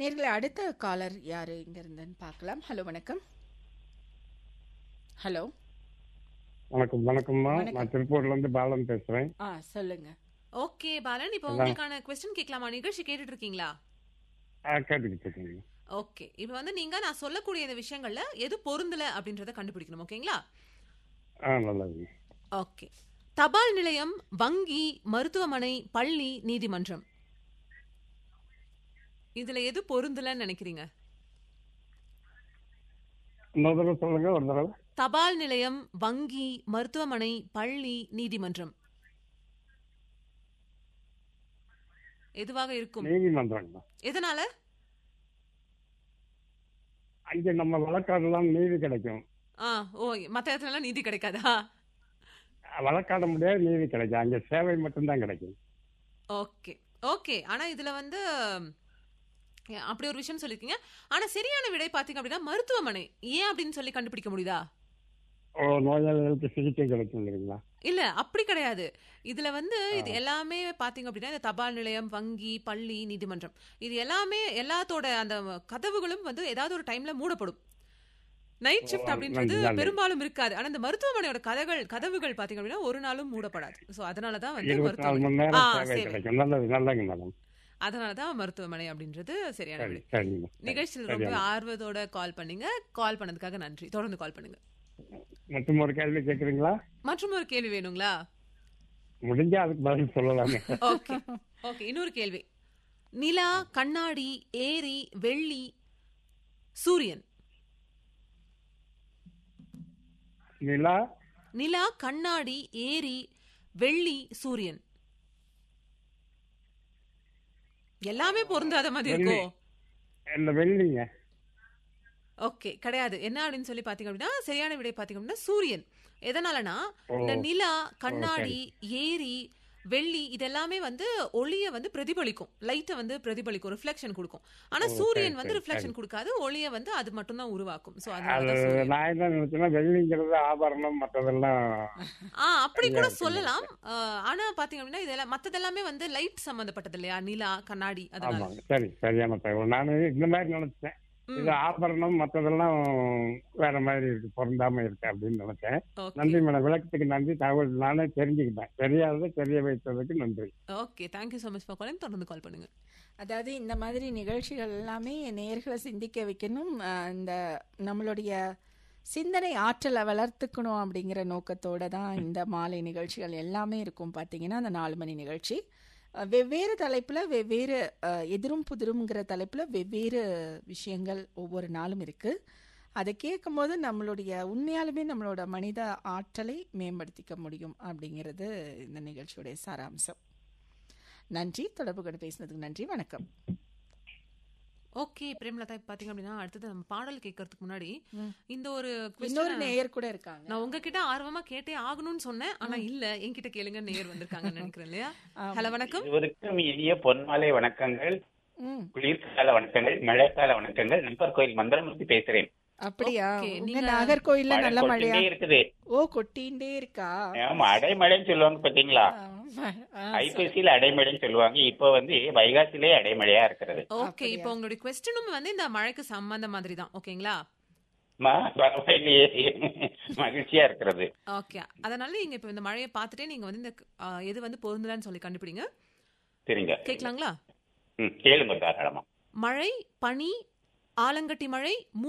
நேர்களை அடுத்த காலர் யாரு இங்க இருந்துன்னு பார்க்கலாம் ஹலோ வணக்கம் ஹலோ வணக்கம் வணக்கம்மா வணக்கம். நான் திருப்பூர்ல இருந்து பாலன் பேசுறேன் ஆ சொல்லுங்க ஓகே பாலன் இப்போ அதான். உங்களுக்கான கொஸ்டின் கேட்கலாமா நிகழ்ச்சி கேட்டுட்டு இருக்கீங்களா ஆ, கேட்டுக்கிட்டு இருக்கேங்க ஓகே இப்போ வந்து நீங்க நான் சொல்லக்கூடிய இந்த விஷயங்கள்ல எது பொருந்தல அப்படின்றத கண்டுபிடிக்கணும் ஓகேங்களா ஆ நல்லதுங்க ஓகே தபால் நிலையம் வங்கி மருத்துவமனை பள்ளி நீதிமன்றம் இதுல எது பொருந்தலன்னு நினைக்கிறீங்க இன்னொரு தடவை சொல்லுங்க ஒரு தடவை தபால் நிலையம் வங்கி மருத்துவமனை பள்ளி நீதிமன்றம் எதுவாக இருக்கும் நீதிமன்றங்க எதனால அங்கே நம்ம வழக்காடலாம் நீதி கிடைக்கும் ஆ ஓ மத்த இடத்துல எல்லாம் நீதி கிடைக்காதா வழக்காட முடியாது நீதி கிடைக்கும் அங்கே சேவை மட்டும்தான் கிடைக்கும் ஓகே ஓகே ஆனா இதுல வந்து அஹ், அப்படி ஒரு விஷயம் சொல்லிருக்கீங்க ஆனா சரியான விடை பாத்தீங்க அப்படின்னா மருத்துவமனை ஏன் அப்படின்னு சொல்லி கண்டுபிடிக்க முடியுதா ஓ நோயாளிகளுக்கு சிகிச்சை கிடைக்கும் இல்லைங்களா இல்ல அப்படி கிடையாது இதுல வந்து இது ஆ. எல்லாமே பாத்தீங்க அப்படின்னா இந்த தபால் நிலையம் வங்கி பள்ளி நீதிமன்றம் இது எல்லாமே எல்லாத்தோட அந்த கதவுகளும் வந்து ஏதாவது ஒரு டைம்ல மூடப்படும் நைட் ஓ, ஷிஃப்ட் நன்றி, அப்படின்றது நன்றி. பெரும்பாலும் இருக்காது ஆனா இந்த மருத்துவமனையோட கதவுகள் கதவுகள் பாத்தீங்க அப்படின்னா ஒரு நாளும் மூடப்படாது சோ அதனாலதான் வந்து இருபத்தி நாலு மருத்துவமனை மணி நேரம் ஆ, சேவை சரி. கிடைக்கும் நல்லது நல்லதுங்க மேடம் அதனாலதான் மருத்துவமனை அப்படின்றது சரியான சரி விடை சரிங்க நிகழ்ச்சியில் சரி, ரொம்ப ஆமா. ஆர்வத்தோட கால் பண்ணீங்க கால் பண்ணதுக்காக நன்றி தொடர்ந்து கால் பண்ணுங்க மற்றும் ஒரு கேள்வி கேட்குறீங்களா மற்றும் ஒரு கேள்வி வேணுங்களா முடிஞ்சா அதுக்கு பதில் சொல்லலாமே ஓகே ஓகே இன்னொரு கேள்வி நிலா கண்ணாடி ஏரி வெள்ளி சூரியன் நிலா நிலா கண்ணாடி ஏரி வெள்ளி சூரியன் எல்லாமே பொருந்தாத மாதிரி வெள்ளி. இருக்கோ இந்த வெள்ளிங்க ஓகே கிடையாது என்ன அப்படின்னு சொல்லி பாத்தீங்க அப்படின்னா சரியான விடை பாத்தீங்க அப்படின்னா சூரியன் எதனாலனா ஓ இந்த நிலா கண்ணாடி ஏரி வெள்ளி இதெல்லாமே வந்து ஒளிய வந்து பிரதிபலிக்கும் லைட்டை வந்து பிரதிபலிக்கும் ரிஃப்ளெக்ஷன் கொடுக்கும் ஆனா ஓ, சூரியன் சரி, வந்து சரி, ரிஃப்ளெக்ஷன் கொடுக்காது ஒளிய வந்து அது மட்டும் தான் உருவாக்கும் சோ அது அதனால தான் சூரியன். நான் என்ன நினைச்சேன்னா வெள்ளிங்கிறது ஆபரணம் மற்றதெல்லாம் ஆ அப்படி கூட சரியா சொல்லலாம் ஆ, ஆனா பாத்தீங்க அப்படின்னா இதெல்லாம் மத்ததெல்லாமே வந்து லைட் சம்பந்தப்பட்டது இல்லையா நிலா கண்ணாடி அதனால ஆமாங்க சரி சரியான தகவல் நான் இந்த மாதிரி நினைச்சேன் ம், இது ஆபரணம் மற்றதெல்லாம் வேற மாதிரி இருக்கு பொருந்தாம இருக்கு அப்படின்னு நினைச்சேன் ஓகே நன்றி மேடம் விளக்கத்துக்கு நன்றி தகவல் நானே தெரிஞ்சுக்கிட்டேன் தெரியாததை தெரிய வைத்ததுக்கு நன்றி okay thank you so much for calling தொடர்ந்து கால் பண்ணுங்க அதாவது இந்த மாதிரி நிகழ்ச்சிகள் எல்லாமே நேர்களை சிந்திக்க வைக்கணும் அஹ், இந்த நம்மளுடைய சிந்தனை ஆற்றலை வளர்த்துக்கணும் அப்படிங்கிற நோக்கத்தோட தான் இந்த மாலை நிகழ்ச்சிகள் எல்லாமே இருக்கும் பார்த்தீங்கன்னா அந்த நாலு மணி நிகழ்ச்சி அஹ், வெவ்வேறு தலைப்பில் வெவ்வேறு அஹ், எதிரும் புதிரும்ங்கிற தலைப்பில் வெவ்வேறு விஷயங்கள் ஒவ்வொரு நாளும் இருக்குது அதை கேட்கும்போது நம்மளுடைய உண்மையாலுமே நம்மளோட மனித ஆற்றலை மேம்படுத்திக்க முடியும் அப்படிங்கிறது இந்த நிகழ்ச்சியுடைய சாராம்சம் நன்றி தொடர்பு கொண்டு பேசினதுக்கு நன்றி வணக்கம் ஓகே பிரேமலதா இப்ப பாத்தீங்க அப்படின்னா அடுத்தது நம்ம பாடல் கேட்கறதுக்கு முன்னாடி ம். இந்த ஒரு இன்னொரு question நேயர் கூட இருக்காங்க நான் உங்ககிட்ட ஆர்வமா கேட்டே ஆகணும்னு சொன்னேன் ஆனா இல்ல என்கிட்ட கேளுங்க நேயர் வந்திருக்காங்கன்னு நினைக்கிறேன் இல்லையா ஆமா. ஹலோ வணக்கம் இருவருக்கும் இனிய பொன்மாலை வணக்கங்கள் ம், குளிர்கால வணக்கங்கள் மழைக்கால வணக்கங்கள் நம்பர் கோயில் மந்திரமூர்த்தி பேசுறேன் அப்படியா Okay, உங்க நீங்க நாகர்கோயில்ல மழை நல்ல மழையா கொட்டிட்டே இருக்குது ஓ கொட்டிண்டே இருக்கா ஆமா அடைமழைன்னு சொல்லுவாங்க பாத்தீங்களா ஆமா. ஆ, ஐப்பசியில அடைமழைன்னு சொல்லுவாங்க இப்போ வந்து வைகாசிலே அடைமழையா இருக்கிறது ஓகே அப்படியா? இப்போ உங்களுடைய கொஸ்டினும் வந்து இந்த மழைக்கு சம்பந்த மாதிரி தான் ஓகேங்களா மா, பரவாயில்லையே மகிழ்ச்சியா இருக்கிறது ஓகே அதனால நீங்க இப்போ இந்த மழையை பார்த்துட்டே நீங்க வந்து இந்த ஆ, எது வந்து பொருந்தலன்னு சொல்லி கண்டுபிடிங்க சரிங்க கேட்கலாங்களா ம், கேளுங்க தாராளமா மழை பனி ஆலங்கட்டி மழை